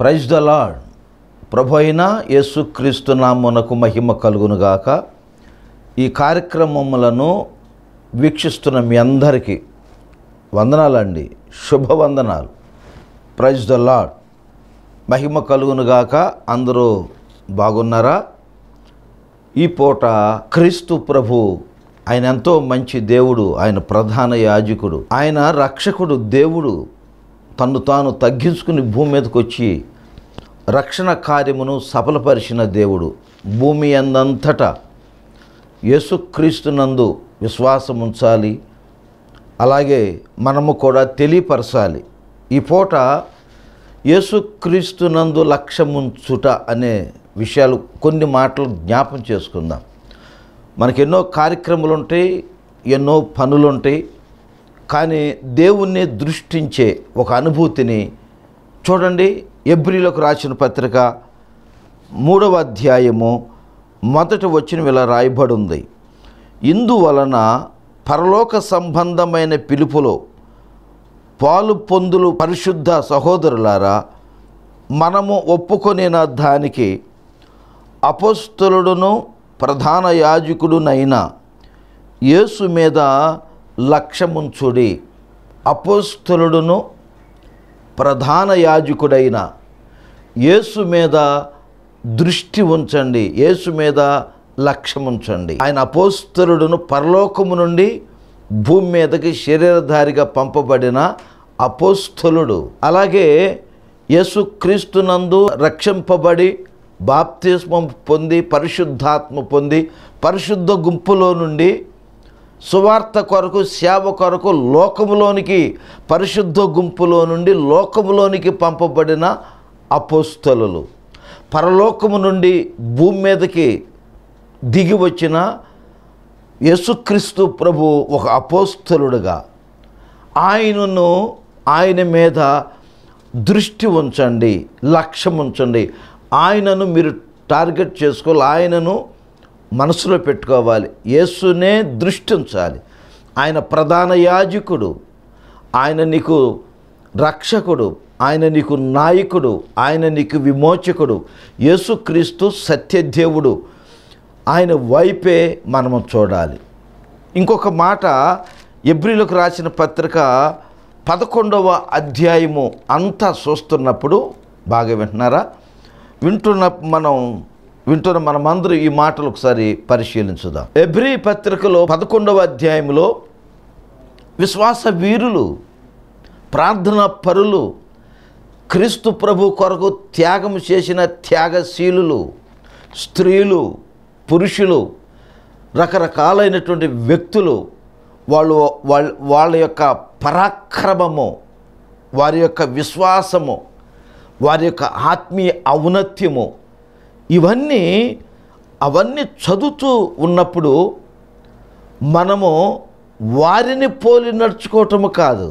praise the lord ప్రభు అయిన యేసుక్రీస్తు నామునకు మహిమ కలుగునుగాక ఈ కార్యక్రమములను వీక్షిస్తున్న మీ అందరికీ వందనాలండి శుభవందనాలు ప్రైజ్ ద లాడ్ మహిమ కలుగునుగాక అందరూ బాగున్నారా ఈ పూట క్రీస్తు ప్రభు ఆయన ఎంతో మంచి దేవుడు ఆయన ప్రధాన యాజకుడు ఆయన రక్షకుడు దేవుడు తన్ను తాను తగ్గించుకుని భూమి మీదకి వచ్చి రక్షణ కార్యమును సఫలపరిచిన దేవుడు భూమి అందంతటా యేసుక్రీస్తునందు విశ్వాసం ఉంచాలి అలాగే మనము కూడా తెలియపరచాలి ఈ పూట యేసుక్రీస్తునందు లక్ష్యముంచుట అనే విషయాలు కొన్ని మాటలు జ్ఞాపం చేసుకుందాం మనకి ఎన్నో కార్యక్రమాలు ఉంటాయి ఎన్నో పనులు ఉంటాయి కానీ దేవుణ్ణి దృష్టించే ఒక అనుభూతిని చూడండి ఎబ్రిలకు రాసిన పత్రిక మూడవ అధ్యాయము మొదటి వచ్చిన ఇలా రాయబడి ఉంది ఇందువలన పరలోక సంబంధమైన పిలుపులో పాలు పొందులు పరిశుద్ధ సహోదరులారా మనము ఒప్పుకొనిన దానికి అపోస్తులుడును ప్రధాన యాజకుడునైన యేసు మీద లక్ష్యముంచుడి అపోస్తులుడును ప్రధాన యాజకుడైన యేసు మీద దృష్టి ఉంచండి యేసు మీద లక్ష్యం ఉంచండి ఆయన అపోస్తలుడును పరలోకము నుండి భూమి మీదకి శరీరధారిగా పంపబడిన అపోస్తలుడు అలాగే యేసుక్రీస్తునందు రక్షింపబడి బాప్తిస్మం పొంది పరిశుద్ధాత్మ పొంది పరిశుద్ధ గుంపులో నుండి సువార్త కొరకు సేవ కొరకు లోకములోనికి పరిశుద్ధ గుంపులో నుండి లోకములోనికి పంపబడిన అపోస్తలులు పరలోకము నుండి భూమి మీదకి దిగి వచ్చిన యేసుక్రీస్తు ప్రభు ఒక అపోస్తలుడుగా ఆయనను ఆయన మీద దృష్టి ఉంచండి లక్ష్యం ఉంచండి ఆయనను మీరు టార్గెట్ చేసుకోవాలి ఆయనను మనసులో పెట్టుకోవాలి యేసునే దృష్టి ఉంచాలి ఆయన ప్రధాన యాజకుడు ఆయన నీకు రక్షకుడు ఆయన నీకు నాయకుడు ఆయన నీకు విమోచకుడు యేసుక్రీస్తు సత్యదేవుడు ఆయన వైపే మనము చూడాలి ఇంకొక మాట ఎబ్రిలకు రాసిన పత్రిక పదకొండవ అధ్యాయము అంతా చూస్తున్నప్పుడు బాగా వింటున్నారా వింటున్న మనం వింటున్న మనమందరూ ఈ మాటలు ఒకసారి పరిశీలించుదాం ఎబ్రి పత్రికలో పదకొండవ అధ్యాయంలో విశ్వాస వీరులు ప్రార్థన పరులు క్రీస్తు ప్రభు కొరకు త్యాగం చేసిన త్యాగశీలులు స్త్రీలు పురుషులు రకరకాలైనటువంటి వ్యక్తులు వాళ్ళు వాళ్ళ వాళ్ళ యొక్క పరాక్రమము వారి యొక్క విశ్వాసము వారి యొక్క ఆత్మీయ ఔన్నత్యము ఇవన్నీ అవన్నీ చదువుతూ ఉన్నప్పుడు మనము వారిని పోలి నడుచుకోవటము కాదు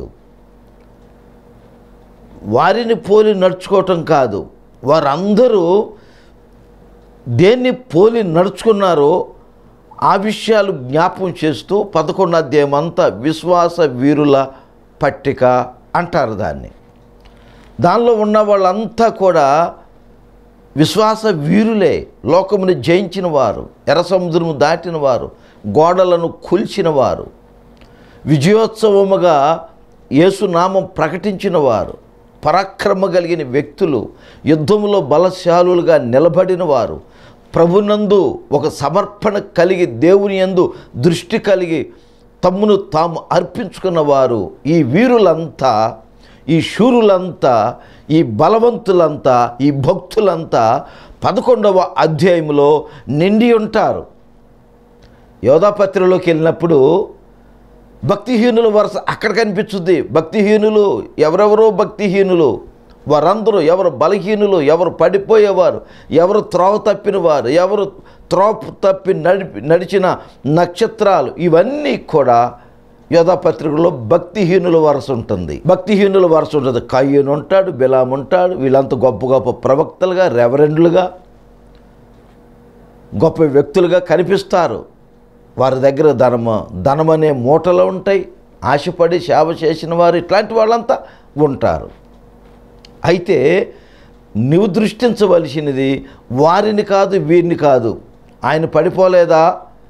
వారిని పోలి నడుచుకోవటం కాదు వారందరూ దేన్ని పోలి నడుచుకున్నారో ఆ విషయాలు జ్ఞాపకం చేస్తూ పదకొండు అధ్యాయం అంతా విశ్వాస వీరుల పట్టిక అంటారు దాన్ని దానిలో ఉన్న వాళ్ళంతా కూడా విశ్వాస వీరులే లోకముని జయించిన వారు ఎర్ర సముద్రము దాటిన వారు గోడలను కూల్చిన వారు విజయోత్సవముగా యేసునామం ప్రకటించిన వారు పరాక్రమ కలిగిన వ్యక్తులు యుద్ధములో బలశాలులుగా నిలబడిన వారు ప్రభునందు ఒక సమర్పణ కలిగి దేవుని యందు దృష్టి కలిగి తమ్మును తాము అర్పించుకున్న వారు ఈ వీరులంతా ఈ శూరులంతా ఈ బలవంతులంతా ఈ భక్తులంతా పదకొండవ అధ్యాయంలో నిండి ఉంటారు యోధాపత్రిలోకి వెళ్ళినప్పుడు భక్తిహీనుల వరుస అక్కడ కనిపించుద్ది భక్తిహీనులు ఎవరెవరో భక్తిహీనులు వారందరూ ఎవరు బలహీనులు ఎవరు పడిపోయేవారు ఎవరు త్రోవ తప్పిన వారు ఎవరు త్రోవ తప్పి నడిపి నడిచిన నక్షత్రాలు ఇవన్నీ కూడా యోధాపత్రికలో భక్తిహీనుల వరుస ఉంటుంది భక్తిహీనుల వరుస ఉంటుంది కయ్యూను ఉంటాడు బిలాం ఉంటాడు వీళ్ళంతా గొప్ప గొప్ప ప్రవక్తలుగా రెవరెండ్లుగా గొప్ప వ్యక్తులుగా కనిపిస్తారు వారి దగ్గర ధనము ధనం అనే మూటలు ఉంటాయి ఆశపడి సేవ చేసిన వారు ఇట్లాంటి వాళ్ళంతా ఉంటారు అయితే నువ్వు దృష్టించవలసినది వారిని కాదు వీరిని కాదు ఆయన పడిపోలేదా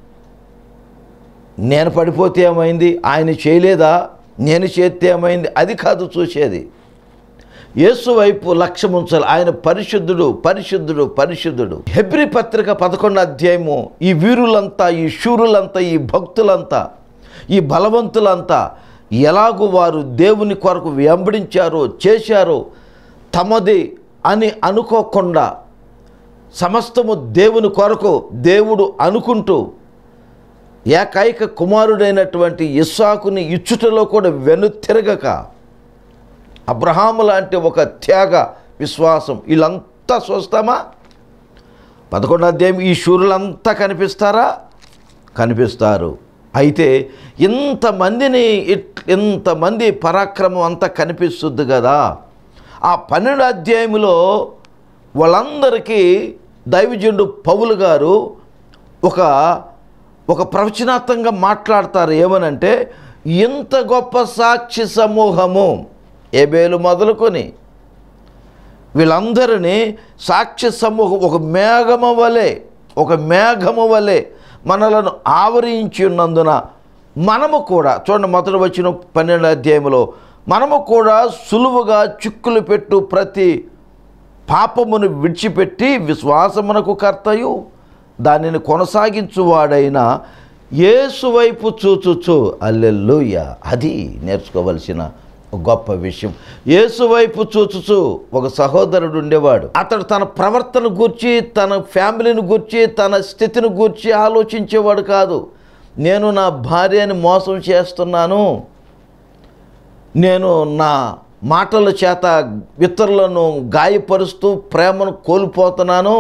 నేను పడిపోతే ఏమైంది ఆయన చేయలేదా నేను చేస్తే ఏమైంది అది కాదు చూసేది యేసు వైపు లక్ష్యం ఉంచాలి ఆయన పరిశుద్ధుడు పరిశుద్ధుడు పరిశుద్ధుడు హెబ్రి పత్రిక పదకొండు అధ్యాయము ఈ వీరులంతా ఈ శూరులంతా ఈ భక్తులంతా ఈ బలవంతులంతా ఎలాగూ వారు దేవుని కొరకు వెంబడించారో చేశారో తమది అని అనుకోకుండా సమస్తము దేవుని కొరకు దేవుడు అనుకుంటూ ఏకైక కుమారుడైనటువంటి ఇస్సాకుని ఇచ్చుటలో కూడా వెనుతిరగక అబ్రహాము లాంటి ఒక త్యాగ విశ్వాసం వీళ్ళంతా చూస్తామా పదకొండు అధ్యాయం ఈ శూరులంతా కనిపిస్తారా కనిపిస్తారు అయితే ఇంతమందిని ఇట్ ఇంతమంది పరాక్రమం అంతా కనిపిస్తుంది కదా ఆ పన్నెండు అధ్యాయములో వాళ్ళందరికీ దైవజనుడు పౌలు గారు ఒక ఒక ప్రవచనాత్మకంగా మాట్లాడతారు ఏమనంటే ఇంత గొప్ప సాక్షి సమూహము ఏబేలు మొదలుకొని వీళ్ళందరినీ సాక్షి సమూహం ఒక మేఘము వలె ఒక మేఘము వలె మనలను ఆవరించి ఉన్నందున మనము కూడా చూడండి మొదటి వచ్చిన పన్నెండు అధ్యాయంలో మనము కూడా సులువుగా చిక్కులు పెట్టు ప్రతి పాపమును విడిచిపెట్టి విశ్వాసమునకు కర్తయు దానిని కొనసాగించువాడైన యేసు వైపు చూచుచు అల్లెల్లుయ అది నేర్చుకోవలసిన ఒక గొప్ప విషయం యేసు వైపు చూచుచు ఒక సహోదరుడు ఉండేవాడు అతడు తన ప్రవర్తన గూర్చి తన ఫ్యామిలీని గూర్చి తన స్థితిని గూర్చి ఆలోచించేవాడు కాదు నేను నా భార్యని మోసం చేస్తున్నాను నేను నా మాటల చేత ఇతరులను గాయపరుస్తూ ప్రేమను కోల్పోతున్నాను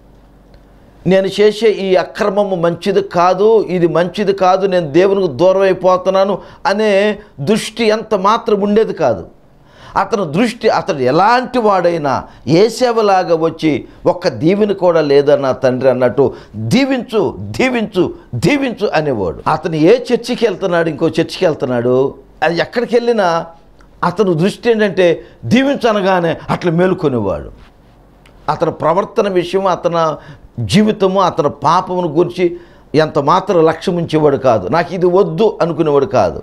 నేను చేసే ఈ అక్రమము మంచిది కాదు ఇది మంచిది కాదు నేను దేవునికి దూరం అయిపోతున్నాను అనే దృష్టి ఎంత మాత్రం ఉండేది కాదు అతను దృష్టి అతడు ఎలాంటి వాడైనా ఏ సేవలాగా వచ్చి ఒక్క దీవెని కూడా లేదన్న తండ్రి అన్నట్టు దీవించు దీవించు దీవించు అనేవాడు అతను ఏ చర్చికి వెళ్తున్నాడు ఇంకో చర్చికి వెళ్తున్నాడు అది ఎక్కడికి వెళ్ళినా అతను దృష్టి ఏంటంటే దీవించనగానే అట్లా మేలుకొనేవాడు అతని ప్రవర్తన విషయం అతని జీవితము అతని పాపమును గురించి ఎంత మాత్రం లక్ష్యం ఉంచేవాడు కాదు నాకు ఇది వద్దు అనుకునేవాడు కాదు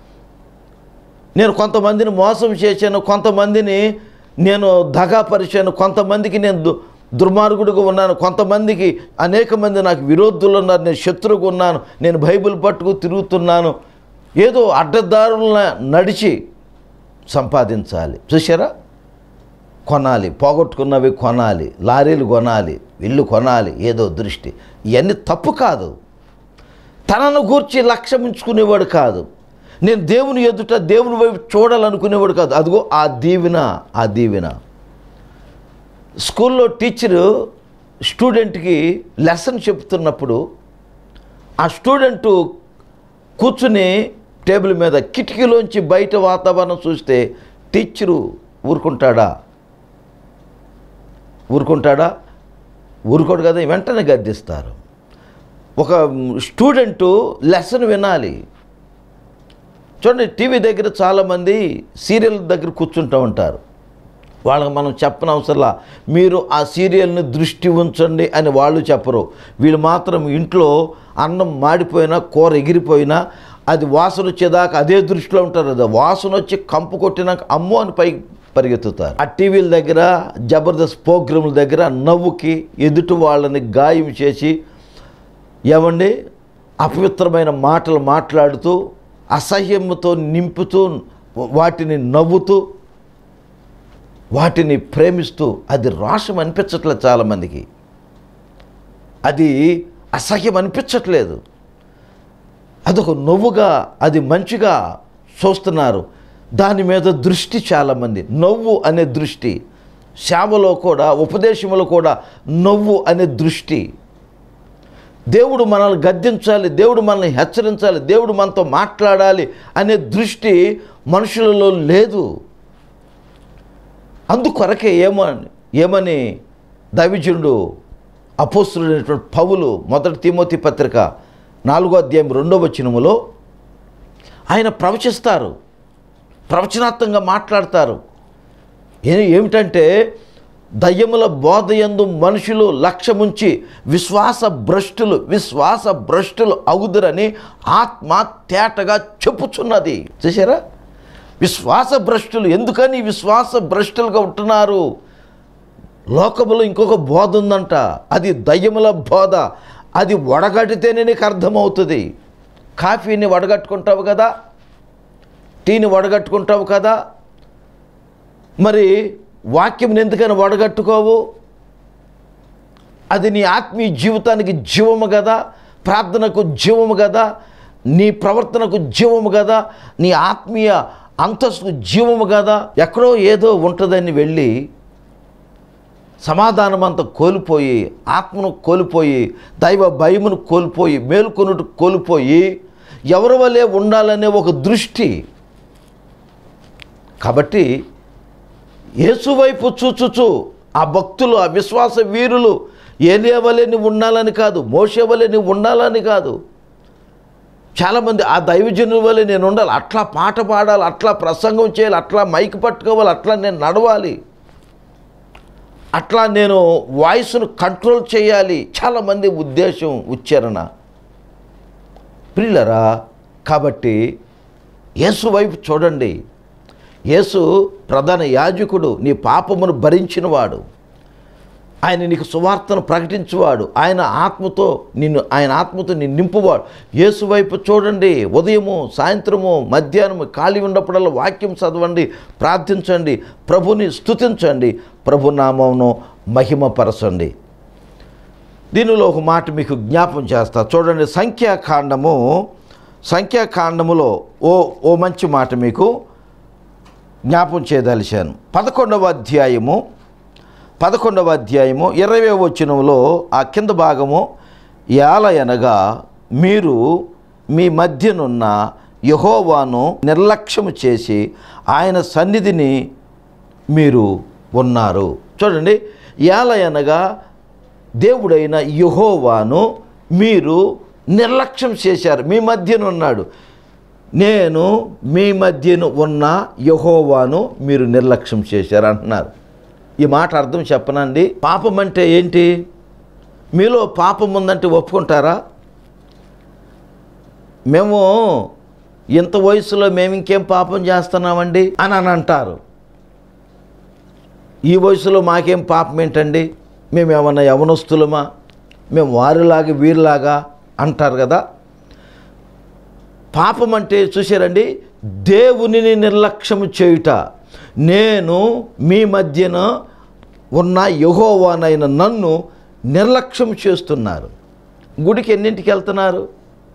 నేను కొంతమందిని మోసం చేశాను కొంతమందిని నేను దగాపరిచాను కొంతమందికి నేను దు దుర్మార్గుడిగా ఉన్నాను కొంతమందికి అనేక మంది నాకు విరోధులు ఉన్నారు నేను శత్రువుగా ఉన్నాను నేను బైబిల్ పట్టుకు తిరుగుతున్నాను ఏదో అడ్డదారుల నడిచి సంపాదించాలి చూసారా కొనాలి పోగొట్టుకున్నవి కొనాలి లారీలు కొనాలి ఇల్లు కొనాలి ఏదో దృష్టి ఇవన్నీ తప్పు కాదు తనను గూర్చి లక్ష్యం ఉంచుకునేవాడు కాదు నేను దేవుని ఎదుట దేవుని వైపు చూడాలనుకునేవాడు కాదు అదిగో ఆ దీవెన ఆ దీవెన స్కూల్లో టీచరు స్టూడెంట్కి లెసన్ చెప్తున్నప్పుడు ఆ స్టూడెంటు కూర్చుని టేబుల్ మీద కిటికీలోంచి బయట వాతావరణం చూస్తే టీచరు ఊరుకుంటాడా ఊరుకుంటాడా ఊరుకోడు కదా వెంటనే గద్దిస్తారు ఒక స్టూడెంటు లెసన్ వినాలి చూడండి టీవీ దగ్గర చాలామంది సీరియల్ దగ్గర కూర్చుంటూ ఉంటారు వాళ్ళకి మనం చెప్పనవసరంలా మీరు ఆ సీరియల్ని దృష్టి ఉంచండి అని వాళ్ళు చెప్పరు వీళ్ళు మాత్రం ఇంట్లో అన్నం మాడిపోయినా కూర ఎగిరిపోయినా అది వాసన వచ్చేదాకా అదే దృష్టిలో ఉంటారు అది వాసన వచ్చి కంపు కొట్టినాక అమ్మో అని పై పరిగెత్తుతారు ఆ టీవీల దగ్గర జబర్దస్త్ ప్రోగ్రాముల దగ్గర నవ్వుకి ఎదుటి వాళ్ళని గాయం చేసి ఏమండి అపవిత్రమైన మాటలు మాట్లాడుతూ అసహ్యంతో నింపుతూ వాటిని నవ్వుతూ వాటిని ప్రేమిస్తూ అది రోషం అనిపించట్లేదు చాలామందికి అది అసహ్యం అనిపించట్లేదు అదొక నవ్వుగా అది మంచిగా చూస్తున్నారు దాని మీద దృష్టి చాలామంది నవ్వు అనే దృష్టి సేవలో కూడా ఉపదేశంలో కూడా నవ్వు అనే దృష్టి దేవుడు మనల్ని గద్దించాలి దేవుడు మనల్ని హెచ్చరించాలి దేవుడు మనతో మాట్లాడాలి అనే దృష్టి మనుషులలో లేదు అందుకొరకే ఏమని ఏమని దైవజనుడు అపోస్తుడైనటువంటి పౌలు మొదటి తిమోతి పత్రిక నాలుగో అధ్యాయం రెండో వచనములో ఆయన ప్రవచిస్తారు ప్రవచనాత్మకంగా మాట్లాడతారు ఏ ఏమిటంటే దయ్యముల బోధ యందు మనుషులు లక్ష్యముంచి విశ్వాస భ్రష్టులు విశ్వాస భ్రష్టులు అవుదురని ఆత్మ తేటగా చెప్పుచున్నది చూసారా విశ్వాస భ్రష్టులు ఎందుకని విశ్వాస భ్రష్టులుగా ఉంటున్నారు లోకములో ఇంకొక బోధ ఉందంట అది దయ్యముల బోధ అది వడగడితేనే నీకు అర్థమవుతుంది కాఫీని వడగట్టుకుంటావు కదా టీని వడగట్టుకుంటావు కదా మరి వాక్యం ఎందుకని వడగట్టుకోవు అది నీ ఆత్మీయ జీవితానికి జీవము కదా ప్రార్థనకు జీవము కదా నీ ప్రవర్తనకు జీవము కదా నీ ఆత్మీయ అంతస్తుకు జీవము కదా ఎక్కడో ఏదో ఉంటుందని వెళ్ళి సమాధానం అంతా కోల్పోయి ఆత్మను కోల్పోయి దైవ భయమును కోల్పోయి మేల్కొనుట కోల్పోయి ఎవరి వలె ఉండాలనే ఒక దృష్టి కాబట్టి యేసు వైపు చూచుచు ఆ భక్తులు ఆ విశ్వాస వీరులు ఏలియా వలె నువ్వు ఉండాలని కాదు మోసే వలె నువ్వు ఉండాలని కాదు చాలామంది ఆ దైవజనుల వల్ల నేను ఉండాలి అట్లా పాట పాడాలి అట్లా ప్రసంగం చేయాలి అట్లా మైక్ పట్టుకోవాలి అట్లా నేను నడవాలి అట్లా నేను వాయిస్ను కంట్రోల్ చేయాలి చాలామంది ఉద్దేశం ఉచ్చారణ ప్రియులరా కాబట్టి యేసు వైపు చూడండి యేసు ప్రధాన యాజకుడు నీ పాపమును భరించినవాడు ఆయన నీకు సువార్తను ప్రకటించువాడు ఆయన ఆత్మతో నిన్ను ఆయన ఆత్మతో నిన్ను నింపువాడు యేసు వైపు చూడండి ఉదయము సాయంత్రము మధ్యాహ్నము ఖాళీ ఉన్నప్పుడల్లా వాక్యం చదవండి ప్రార్థించండి ప్రభుని స్తుతించండి ప్రభు నామమును మహిమపరచండి దీనిలో ఒక మాట మీకు జ్ఞాపం చేస్తా చూడండి సంఖ్యాకాండము సంఖ్యాకాండములో ఓ ఓ మంచి మాట మీకు జ్ఞాపం చేయదలిచాను పదకొండవ అధ్యాయము పదకొండవ అధ్యాయము ఇరవై వచనంలో ఆ కింద భాగము యాలయనగా మీరు మీ మధ్యనున్న యహోవాను నిర్లక్ష్యము చేసి ఆయన సన్నిధిని మీరు ఉన్నారు చూడండి యాలయనగా దేవుడైన యహోవాను మీరు నిర్లక్ష్యం చేశారు మీ మధ్యన ఉన్నాడు నేను మీ మధ్యన ఉన్న యహోవాను మీరు నిర్లక్ష్యం చేశారు అంటున్నారు ఈ మాట అర్థం చెప్పనండి పాపం అంటే ఏంటి మీలో పాపం ఉందంటే ఒప్పుకుంటారా మేము ఇంత వయసులో మేము ఇంకేం పాపం చేస్తున్నామండి అని అని అంటారు ఈ వయసులో మాకేం పాపం ఏంటండి మేము ఏమన్నా యవనస్తులమా మేము వారిలాగా వీరిలాగా అంటారు కదా పాపం అంటే చూశారండి దేవునిని నిర్లక్ష్యము చేయుట నేను మీ మధ్యన ఉన్న యహోవానైన నన్ను నిర్లక్ష్యం చేస్తున్నారు గుడికి ఎన్నింటికి వెళ్తున్నారు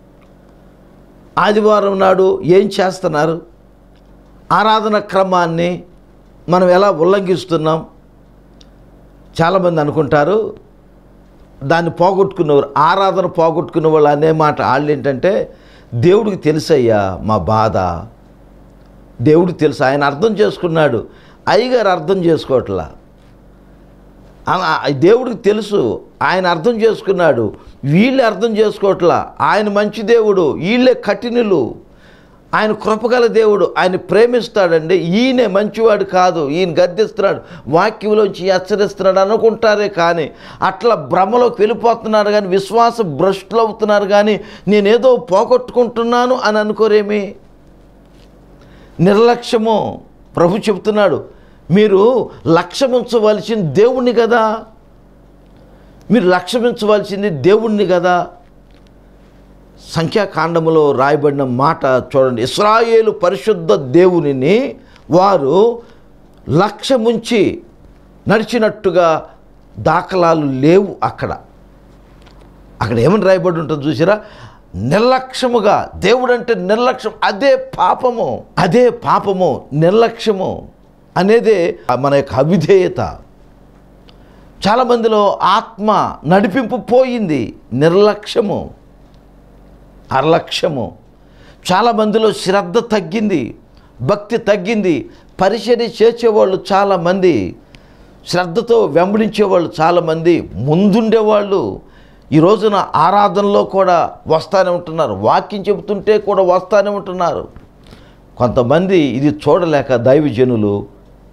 ఆదివారం నాడు ఏం చేస్తున్నారు ఆరాధన క్రమాన్ని మనం ఎలా ఉల్లంఘిస్తున్నాం చాలామంది అనుకుంటారు దాన్ని పోగొట్టుకున్నవారు ఆరాధన పోగొట్టుకున్న వాళ్ళు అనే మాట వాళ్ళు ఏంటంటే దేవుడికి తెలుసయ్యా మా బాధ దేవుడికి తెలుసు ఆయన అర్థం చేసుకున్నాడు అయ్యగారు అర్థం చేసుకోవట్లా ఆ- ఆ- దేవుడికి తెలుసు ఆయన అర్థం చేసుకున్నాడు వీళ్ళు అర్థం చేసుకోవట్లా ఆయన మంచి దేవుడు వీళ్ళే కఠినులు ఆయన కృపగల దేవుడు ఆయన ప్రేమిస్తాడండి ఈయనే మంచివాడు కాదు ఈయన గద్దిస్తున్నాడు వాక్యంలోంచి హెచ్చరిస్తున్నాడు అనుకుంటారే కానీ అట్లా భ్రమలోకి వెళ్ళిపోతున్నారు కానీ విశ్వాస భ్రష్టులు అవుతున్నారు కానీ నేనేదో పోగొట్టుకుంటున్నాను అని అనుకోరేమి నిర్లక్ష్యము ప్రభు చెబుతున్నాడు మీరు లక్ష్యమించవలసింది దేవుణ్ణి కదా మీరు లక్ష్యమించవలసింది దేవుణ్ణి కదా సంఖ్యాకాండములో రాయబడిన మాట చూడండి ఇస్రాయేలు పరిశుద్ధ దేవునిని వారు లక్ష్యముంచి నడిచినట్టుగా దాఖలాలు లేవు అక్కడ అక్కడ ఏమని రాయబడి ఉంటుంది చూసారా నిర్లక్ష్యముగా దేవుడు అంటే నిర్లక్ష్యం అదే పాపము అదే పాపము నిర్లక్ష్యము అనేదే మన యొక్క అవిధేయత చాలామందిలో ఆత్మ నడిపింపు పోయింది నిర్లక్ష్యము అలక్ష్యము చాలామందిలో శ్రద్ధ తగ్గింది భక్తి తగ్గింది పరిచర్య చేసేవాళ్ళు చాలామంది శ్రద్ధతో వెంబడించేవాళ్ళు చాలామంది ముందుండేవాళ్ళు ఈ రోజున ఆరాధనలో కూడా వస్తానే ఉంటున్నారు వాక్యం చెబుతుంటే కూడా వస్తానే ఉంటున్నారు కొంతమంది ఇది చూడలేక దైవజనులు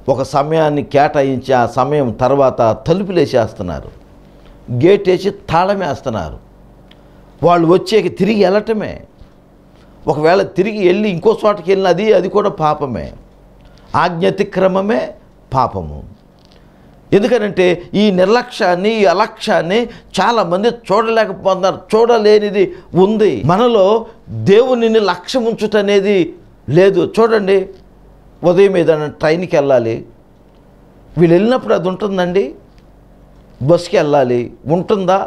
ఒక సమయాన్ని కేటాయించి ఆ సమయం తర్వాత తలుపులేసేస్తున్నారు గేట్ వేసి తాళం వేస్తున్నారు వాళ్ళు వచ్చేకి తిరిగి వెళ్ళటమే ఒకవేళ తిరిగి వెళ్ళి ఇంకో చోటకి వెళ్ళిన అది అది కూడా పాపమే ఆజ్ఞతిక్రమమే పాపము ఎందుకనంటే ఈ నిర్లక్ష్యాన్ని ఈ అలక్ష్యాన్ని చాలామంది చూడలేకపోతున్నారు చూడలేనిది ఉంది మనలో దేవునిని లక్ష్యం ఉంచుట అనేది లేదు చూడండి ఉదయం ఏదైనా ట్రైన్కి వెళ్ళాలి వీళ్ళు వెళ్ళినప్పుడు అది ఉంటుందండి బస్కి వెళ్ళాలి ఉంటుందా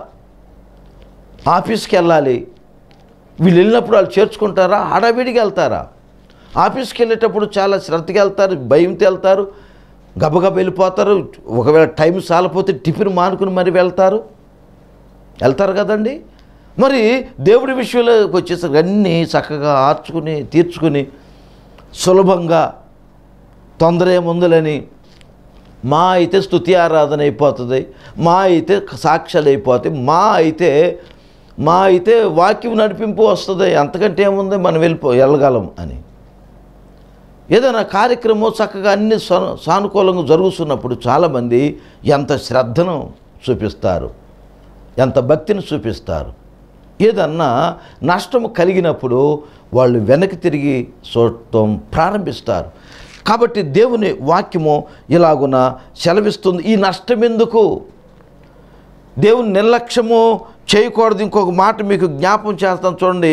ఆఫీస్కి వెళ్ళాలి వీళ్ళు వెళ్ళినప్పుడు వాళ్ళు చేర్చుకుంటారా హడావిడికి వెళ్తారా ఆఫీస్కి వెళ్ళేటప్పుడు చాలా శ్రద్ధగా వెళ్తారు భయంతో వెళ్తారు గబగబ వెళ్ళిపోతారు ఒకవేళ టైం సాలపోతే టిఫిన్ మానుకుని మరి వెళ్తారు వెళ్తారు కదండి మరి దేవుడి విషయంలోకి వచ్చేసరికి అన్నీ చక్కగా ఆర్చుకుని తీర్చుకుని సులభంగా తొందర ఏముందులని మా అయితే స్థుతి ఆరాధన అయిపోతుంది మా అయితే సాక్ష్యాలు అయిపోతాయి మా అయితే మా అయితే వాక్యం నడిపింపు వస్తుంది అంతకంటే ఏముంది మనం వెళ్ళిపో వెళ్ళగలం అని ఏదైనా కార్యక్రమం చక్కగా అన్ని సా- సానుకూలంగా జరుగుతున్నప్పుడు చాలామంది ఎంత శ్రద్ధను చూపిస్తారు ఎంత భక్తిని చూపిస్తారు ఏదన్నా నష్టం కలిగినప్పుడు వాళ్ళు వెనక్కి తిరిగి చూడటం ప్రారంభిస్తారు కాబట్టి దేవుని వాక్యము ఇలాగున సెలవిస్తుంది ఈ నష్టం ఎందుకు దేవుని నిర్లక్ష్యము చేయకూడదు ఇంకొక మాట మీకు జ్ఞాపం చేస్తాను చూడండి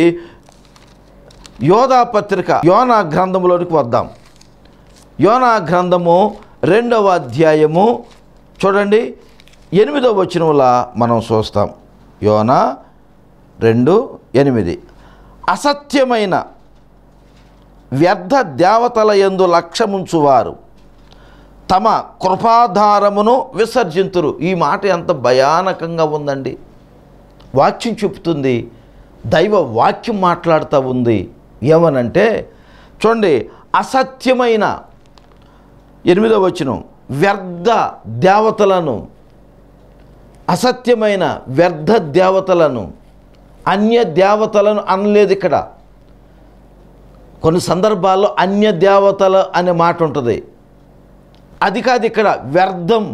యోధా పత్రిక యోనా గ్రంథంలోనికి వద్దాం యోనా గ్రంథము రెండవ అధ్యాయము చూడండి ఎనిమిదవ వచనంలా మనం చూస్తాం యోనా రెండు ఎనిమిది అసత్యమైన వ్యర్థ దేవతల యందు లక్ష్యముంచువారు తమ కృపాధారమును విసర్జింతురు ఈ మాట ఎంత భయానకంగా ఉందండి వాక్యం చెప్తుంది దైవ వాక్యం మాట్లాడుతూ ఉంది ఏమనంటే చూడండి అసత్యమైన ఎనిమిదవ వచనం వ్యర్థ దేవతలను అసత్యమైన వ్యర్థ దేవతలను అన్య దేవతలను అనలేదు ఇక్కడ కొన్ని సందర్భాల్లో అన్య దేవతలు అనే మాట ఉంటుంది అది కాదు ఇక్కడ వ్యర్థం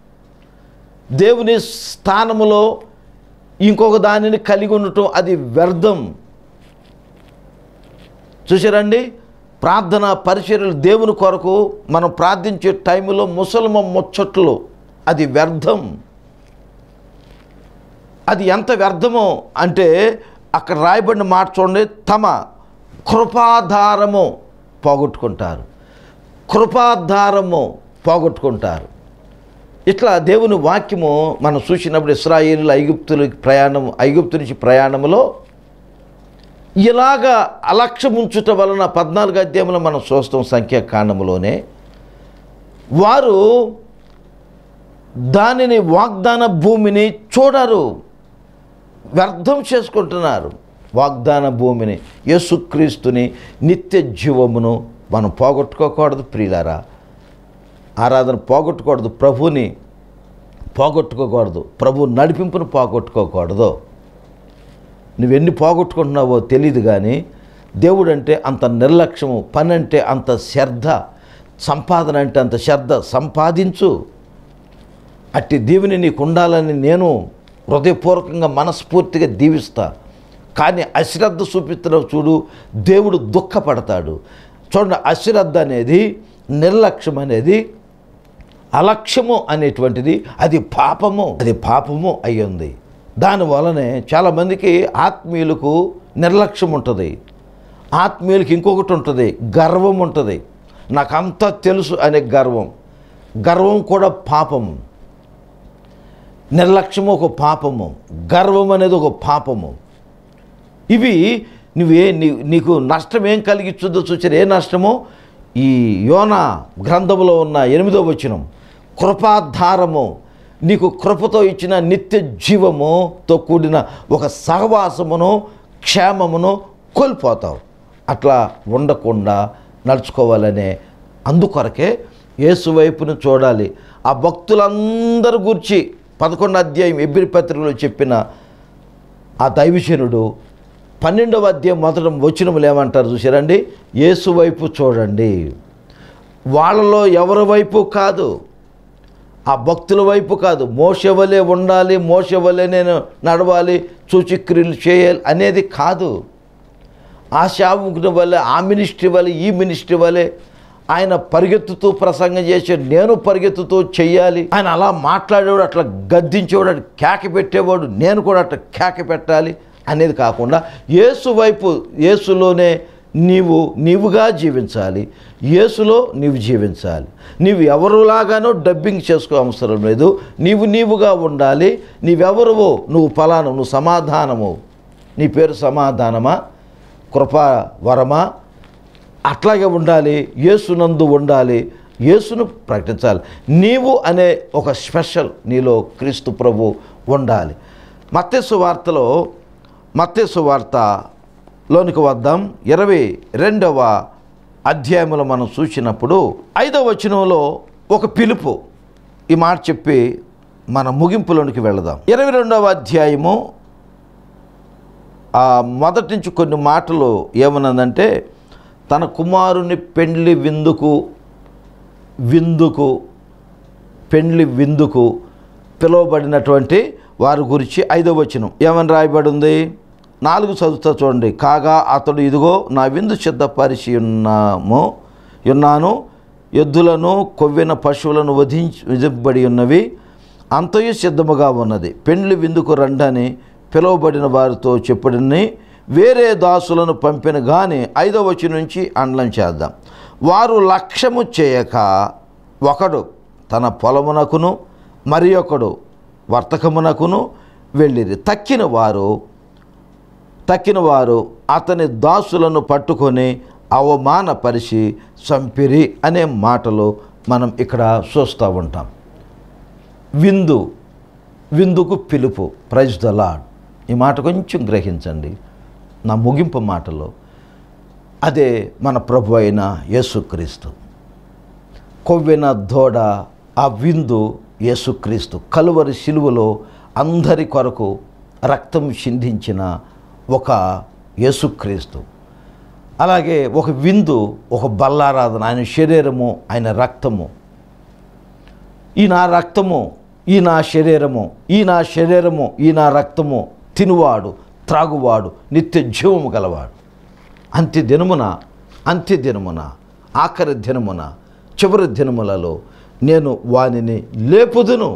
దేవుని స్థానములో ఇంకొక దానిని కలిగి ఉండటం అది వ్యర్థం చూసారండి ప్రార్థన పరిచర్యలు దేవుని కొరకు మనం ప్రార్థించే టైంలో ముసల్మ ముచ్చట్లు అది వ్యర్థం అది ఎంత వ్యర్థమో అంటే అక్కడ రాయబడిన మాట చూడండి తమ కృపాధారము పోగొట్టుకుంటారు కృపాధారము పోగొట్టుకుంటారు ఇట్లా దేవుని వాక్యము మనం చూసినప్పుడు ఇస్రాయేలు ఐగుప్తులకి ప్రయాణం ఐగుప్తు నుంచి ప్రయాణంలో ఇలాగా అలక్ష్యం ఉంచుట వలన పద్నాలుగు అధ్యాయంలో మనం చూస్తాం సంఖ్యాకాండంలోనే వారు దానిని వాగ్దాన భూమిని చూడరు వ్యర్థం చేసుకుంటున్నారు వాగ్దాన భూమిని యేసుక్రీస్తుని నిత్య జీవమును మనం పోగొట్టుకోకూడదు ప్రియులారా ఆరాధన పోగొట్టుకూడదు ప్రభుని పోగొట్టుకోకూడదు ప్రభు నడిపింపును పోగొట్టుకోకూడదు నువ్వెన్ని పోగొట్టుకుంటున్నావో తెలియదు కానీ దేవుడు అంటే అంత నిర్లక్ష్యము పని అంటే అంత శ్రద్ధ సంపాదన అంటే అంత శ్రద్ధ సంపాదించు అట్టి దీవెని నీకు ఉండాలని నేను హృదయపూర్వకంగా మనస్ఫూర్తిగా దీవిస్తా కానీ అశ్రద్ధ చూపిస్తున్నావు చూడు దేవుడు దుఃఖపడతాడు చూడండి అశ్రద్ధ అనేది నిర్లక్ష్యం అనేది అలక్ష్యము అనేటువంటిది అది పాపము అది పాపము అయ్యింది దానివలనే చాలామందికి ఆత్మీయులకు నిర్లక్ష్యం ఉంటుంది ఆత్మీయులకి ఇంకొకటి ఉంటుంది గర్వం ఉంటుంది నాకంతా తెలుసు అనే గర్వం గర్వం కూడా పాపము నిర్లక్ష్యము ఒక పాపము గర్వం అనేది ఒక పాపము ఇవి నువ్వే నీ నీకు నష్టం ఏం కలిగించుద్దో చూచారు ఏ నష్టమో ఈ యోన గ్రంథంలో ఉన్న ఎనిమిదో వచనం కృపాధారము నీకు కృపతో ఇచ్చిన నిత్య జీవముతో కూడిన ఒక సహవాసమును క్షేమమును కోల్పోతావు అట్లా ఉండకుండా నడుచుకోవాలనే అందుకొరకే యేసు వైపును చూడాలి ఆ భక్తులందరూ గురించి పదకొండు అధ్యాయం ఎబ్బిరి పత్రికలో చెప్పిన ఆ దైవజనుడు పన్నెండవ అధ్యాయం మొదట వచనములు ఏమంటారు చూసారండి యేసు వైపు చూడండి వాళ్ళలో ఎవరి వైపు కాదు ఆ భక్తుల వైపు కాదు మోస వలె ఉండాలి మోస వలె నేను నడవాలి సూచిక్రియలు చేయాలి అనేది కాదు ఆ సేవకుని వల్లే ఆ మినిస్ట్రీ వల్లే ఈ మినిస్ట్రీ వల్లే ఆయన పరిగెత్తుతూ ప్రసంగం చేసే నేను పరిగెత్తుతూ చెయ్యాలి ఆయన అలా మాట్లాడేవాడు అట్లా గద్దించేవాడు అట్లా కేక పెట్టేవాడు నేను కూడా అట్లా కేక పెట్టాలి అనేది కాకుండా యేసు వైపు యేసులోనే నీవు నీవుగా జీవించాలి యేసులో నీవు జీవించాలి నీవు ఎవరులాగానో డబ్బింగ్ చేసుకో అవసరం లేదు నీవు నీవుగా ఉండాలి నీవెవరువో నువ్వు ఫలాను నువ్వు సమాధానము నీ పేరు సమాధానమా కృపా వరమా అట్లాగే ఉండాలి యేసునందు ఉండాలి యేసును ప్రకటించాలి నీవు అనే ఒక స్పెషల్ నీలో క్రీస్తు ప్రభు ఉండాలి మత్తేసు వార్తలో మత్తేసు వార్తలోనికి వద్దాం ఇరవై రెండవ అధ్యాయంలో మనం చూసినప్పుడు ఐదవ వచనంలో ఒక పిలుపు ఈ మాట చెప్పి మన ముగింపులోనికి వెళదాం ఇరవై రెండవ అధ్యాయము ఆ మొదటి నుంచి కొన్ని మాటలు ఏమన్నదంటే తన కుమారుని పెండ్లి విందుకు విందుకు పెండ్లి విందుకు పిలువబడినటువంటి వారి గురించి ఐదో వచనం ఏమని రాయబడి ఉంది నాలుగు చదువుతా చూడండి కాగా అతడు ఇదిగో నా విందు సిద్ధపరిచి ఉన్నాము ఉన్నాను ఎద్దులను కొవ్విన పశువులను వధించి విధింపబడి ఉన్నవి అంతయు సిద్ధముగా ఉన్నది పెండ్లి విందుకు రండని పిలువబడిన వారితో చెప్పుడని వేరే దాసులను పంపిన కానీ ఐదవ వచ్చి నుంచి అండ్లం చేద్దాం వారు లక్ష్యము చేయక ఒకడు తన పొలమునకును మరి ఒకడు వర్తకమునకును వెళ్ళిరి తక్కిన వారు తక్కిన వారు అతని దాసులను పట్టుకొని అవమానపరిచి చంపిరి అనే మాటలు మనం ఇక్కడ చూస్తూ ఉంటాం విందు విందుకు పిలుపు ప్రైజ్ ద లాడ్ ఈ మాట కొంచెం గ్రహించండి నా ముగింపు మాటలో అదే మన ప్రభు అయిన యేసుక్రీస్తు కొవ్వెన దోడ ఆ విందు యేసుక్రీస్తు కలువరి శిలువలో అందరి కొరకు రక్తం చిందించిన ఒక యేసుక్రీస్తు అలాగే ఒక విందు ఒక బల్లారాధన ఆయన శరీరము ఆయన రక్తము ఈ నా రక్తము ఈ నా శరీరము ఈ నా శరీరము ఈ నా రక్తము తినువాడు త్రాగువాడు నిత్య జీవము గలవాడు అంత్య దినమున అంత్య దినమున ఆఖరి దినమున చివరి దినములలో నేను వానిని లేపుదును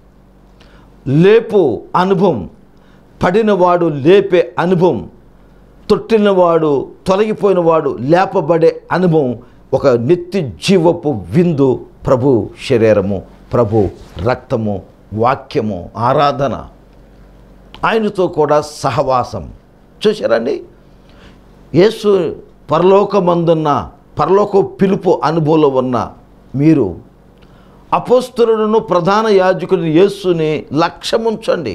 లేపు అనుభవం పడినవాడు లేపే అనుభవం తొట్టినవాడు తొలగిపోయినవాడు లేపబడే అనుభవం ఒక నిత్య జీవపు విందు ప్రభు శరీరము ప్రభు రక్తము వాక్యము ఆరాధన ఆయనతో కూడా సహవాసం చూశారండి యేసు పరలోకమందున్న పరలోక పిలుపు అనుభవంలో ఉన్న మీరు అపోస్తులను ప్రధాన యాజకుని యేసుని లక్ష్యముంచండి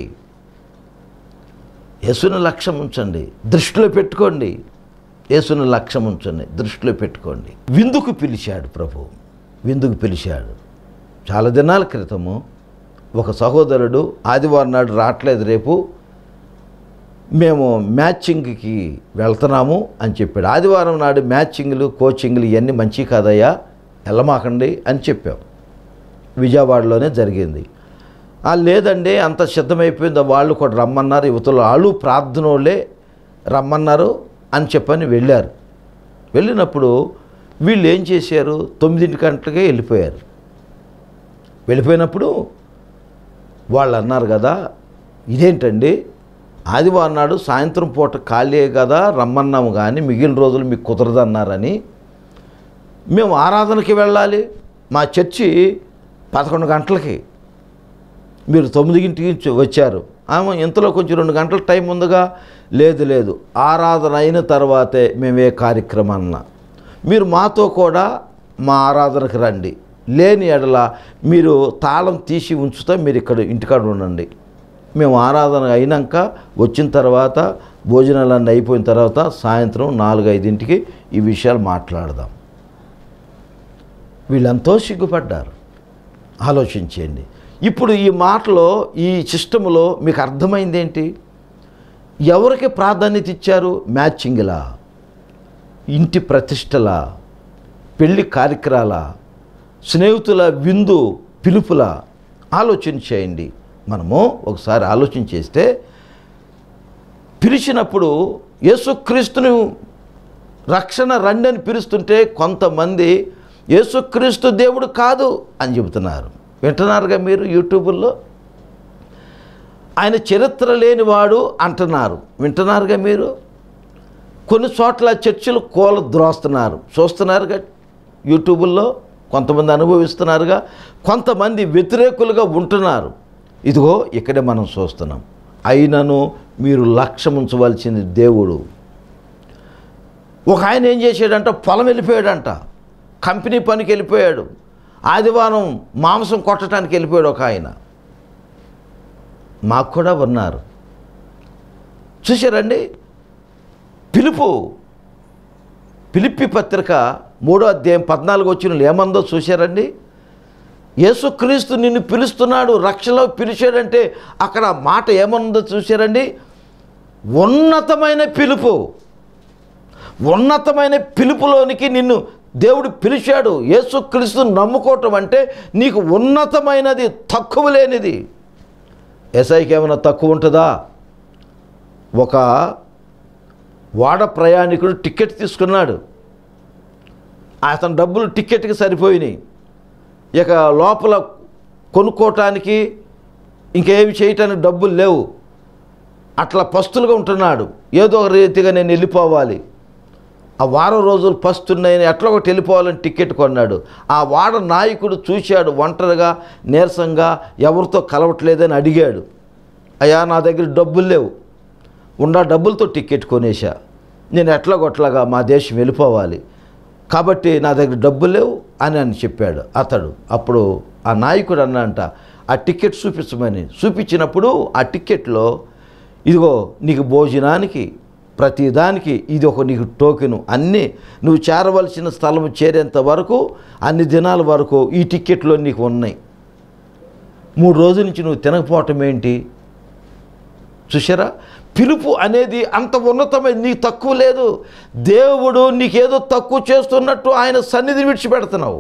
యేసుని లక్ష్యం ఉంచండి దృష్టిలో పెట్టుకోండి యేసుని లక్ష్యం ఉంచండి దృష్టిలో పెట్టుకోండి విందుకు పిలిచాడు ప్రభు విందుకు పిలిచాడు చాలా దినాల క్రితము ఒక సహోదరుడు ఆదివారం నాడు రావట్లేదు రేపు మేము మ్యాచింగ్కి వెళ్తున్నాము అని చెప్పాడు ఆదివారం నాడు మ్యాచింగ్లు కోచింగ్లు ఇవన్నీ మంచి కాదయ్యా వెళ్ళమాకండి అని చెప్పాం విజయవాడలోనే జరిగింది "ఆ, లేదండి అంత సిద్ధమైపోయింది వాళ్ళు కూడా రమ్మన్నారు యువతలు వాళ్ళు ప్రార్థన వాళ్ళే రమ్మన్నారు అని చెప్పని వెళ్ళారు వెళ్ళినప్పుడు వీళ్ళు ఏం చేశారు తొమ్మిదింటి గంటలకే వెళ్ళిపోయారు వెళ్ళిపోయినప్పుడు వాళ్ళు అన్నారు కదా ఇదేంటండి ఆదివారం నాడు సాయంత్రం పూట ఖాళీ కదా రమ్మన్నాము కానీ మిగిలిన రోజులు మీకు కుదరదన్నారని మేము ఆరాధనకి వెళ్ళాలి మా చర్చి పదకొండు గంటలకి మీరు తొమ్మిదింటికి చ- వచ్చారు ఆమె ఇంతలో కొంచెం రెండు గంటల టైం ఉందిగా లేదు లేదు ఆరాధన అయిన తర్వాతే మేము ఏ కార్యక్రమం అన్నా మీరు మాతో కూడా మా ఆరాధనకు రండి లేని ఎడల మీరు తాళం తీసి ఉంచుతా మీరు ఇక్కడ ఇంటికాడ ఉండండి మేము ఆరాధన అయినాక వచ్చిన తర్వాత భోజనాలన్నీ అయిపోయిన తర్వాత సాయంత్రం నాలుగు ఐదింటికి ఈ విషయాలు మాట్లాడదాం వీళ్ళెంతో సిగ్గుపడ్డారు ఆలోచించండి ఇప్పుడు ఈ మాటలో ఈ సిస్టంలో మీకు అర్థమైంది ఏంటి ఎవరికి ప్రాధాన్యత ఇచ్చారు మ్యాచింగ్లా ఇంటి ప్రతిష్టలా పెళ్లి కార్యక్రమాల స్నేహితుల విందు పిలుపుల ఆలోచన చేయండి మనము ఒకసారి ఆలోచన చేస్తే పిలిచినప్పుడు యేసుక్రీస్తుని రక్షణ రండి అని పిలుస్తుంటే కొంతమంది యేసుక్రీస్తు దేవుడు కాదు అని చెబుతున్నారు వింటున్నారుగా మీరు యూట్యూబుల్లో ఆయన చరిత్ర లేనివాడు అంటున్నారు వింటున్నారుగా మీరు కొన్ని చోట్ల చర్చిలు కోల ద్రోస్తున్నారు చూస్తున్నారుగా యూట్యూబుల్లో కొంతమంది అనుభవిస్తున్నారుగా కొంతమంది వ్యతిరేకులుగా ఉంటున్నారు ఇదిగో ఇక్కడే మనం చూస్తున్నాం అయినను మీరు లక్ష్యం ఉంచవలసింది దేవుడు ఒక ఆయన ఏం చేశాడంట పొలం వెళ్ళిపోయాడంట కంపెనీ పనికి వెళ్ళిపోయాడు ఆదివారం మాంసం కొట్టడానికి వెళ్ళిపోయాడు ఒక ఆయన మాకు కూడా ఉన్నారు చూశారండి పిలుపు పిలిపి పత్రిక మూడో అధ్యాయం పద్నాలుగు వచ్చిన ఏమందో చూశారండి యేసుక్రీస్తు నిన్ను పిలుస్తున్నాడు రక్షణలో పిలిచాడంటే అక్కడ మాట ఏమనుందో చూశారండి ఉన్నతమైన పిలుపు ఉన్నతమైన పిలుపులోనికి నిన్ను దేవుడు పిలిచాడు యేసుక్రీస్తు నమ్ముకోవటం అంటే నీకు ఉన్నతమైనది తక్కువ లేనిది ఎస్ఐకి ఏమైనా తక్కువ ఉంటుందా ఒక వాడ ప్రయాణికుడు టికెట్ తీసుకున్నాడు అతని డబ్బులు టికెట్కి సరిపోయినాయి ఇక లోపల కొనుక్కోవటానికి ఇంకేమి చేయటానికి డబ్బులు లేవు అట్లా పస్తులుగా ఉంటున్నాడు ఏదో ఒక రీతిగా నేను వెళ్ళిపోవాలి ఆ వారం రోజులు పస్తున్నాయని ఎట్లా ఒకటి వెళ్ళిపోవాలని టికెట్ కొన్నాడు ఆ వాడ నాయకుడు చూశాడు ఒంటరిగా నీరసంగా ఎవరితో కలవట్లేదని అడిగాడు అయ్యా నా దగ్గర డబ్బులు లేవు ఉన్న డబ్బులతో టికెట్ కొనేసా నేను ఎట్లా కొట్లాగా మా దేశం వెళ్ళిపోవాలి కాబట్టి నా దగ్గర డబ్బులు లేవు అని అని చెప్పాడు అతడు అప్పుడు ఆ నాయకుడు అన్నంట ఆ టికెట్ చూపించమని చూపించినప్పుడు ఆ టికెట్లో ఇదిగో నీకు భోజనానికి ప్రతిదానికి ఇది ఒక నీకు టోకెను అన్నీ నువ్వు చేరవలసిన స్థలం చేరేంత వరకు అన్ని దినాల వరకు ఈ టికెట్లో నీకు ఉన్నాయి మూడు రోజుల నుంచి నువ్వు తినకపోవటం ఏంటి చూసారా పిలుపు అనేది అంత ఉన్నతమైన నీకు తక్కువ లేదు దేవుడు నీకేదో తక్కువ చేస్తున్నట్టు ఆయన సన్నిధిని విడిచిపెడుతున్నావు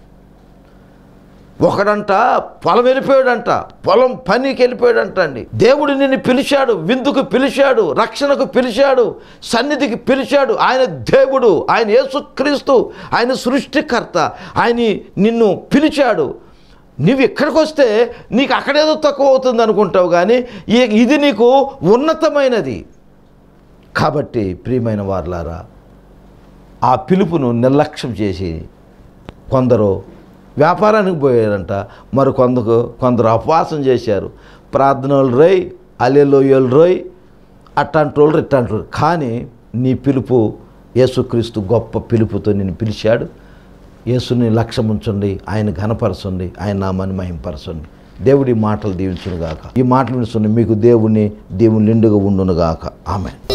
ఒకడంట పొలం వెళ్ళిపోయాడంట పొలం పనికి వెళ్ళిపోయాడంట అండి దేవుడు నిన్ను పిలిచాడు విందుకు పిలిచాడు రక్షణకు పిలిచాడు సన్నిధికి పిలిచాడు ఆయన దేవుడు ఆయన యేసుక్రీస్తు ఆయన సృష్టికర్త ఆయన నిన్ను పిలిచాడు నువ్వు ఇక్కడికి వస్తే నీకు అక్కడేదో తక్కువ అవుతుంది అనుకుంటావు కానీ ఈ- ఇది నీకు ఉన్నతమైనది కాబట్టి ప్రియమైన వార్లారా ఆ పిలుపును నిర్లక్ష్యం చేసి కొందరు వ్యాపారానికి పోయారంట మరి కొందరు కొందరు ఉపవాసం చేశారు ప్రార్థనలు రోయ్ అల్లెలోయలు రోయ్ అట్టాంటి వాళ్ళు ఇట్టాంటి వాళ్ళు కానీ నీ పిలుపు యేసుక్రీస్తు గొప్ప పిలుపుతో నేను పిలిచాడు యేసుని లక్ష్యం ఉంచండి ఆయన ఘనపరచండి ఆయన నామాన్ని మహింపరచండి దేవుడి మాటలు దీవించునుగాక ఈ మాటలు వినిస్తున్న మీకు దేవుని దేవుని నిండుగా ఉండునుగాక ఆమె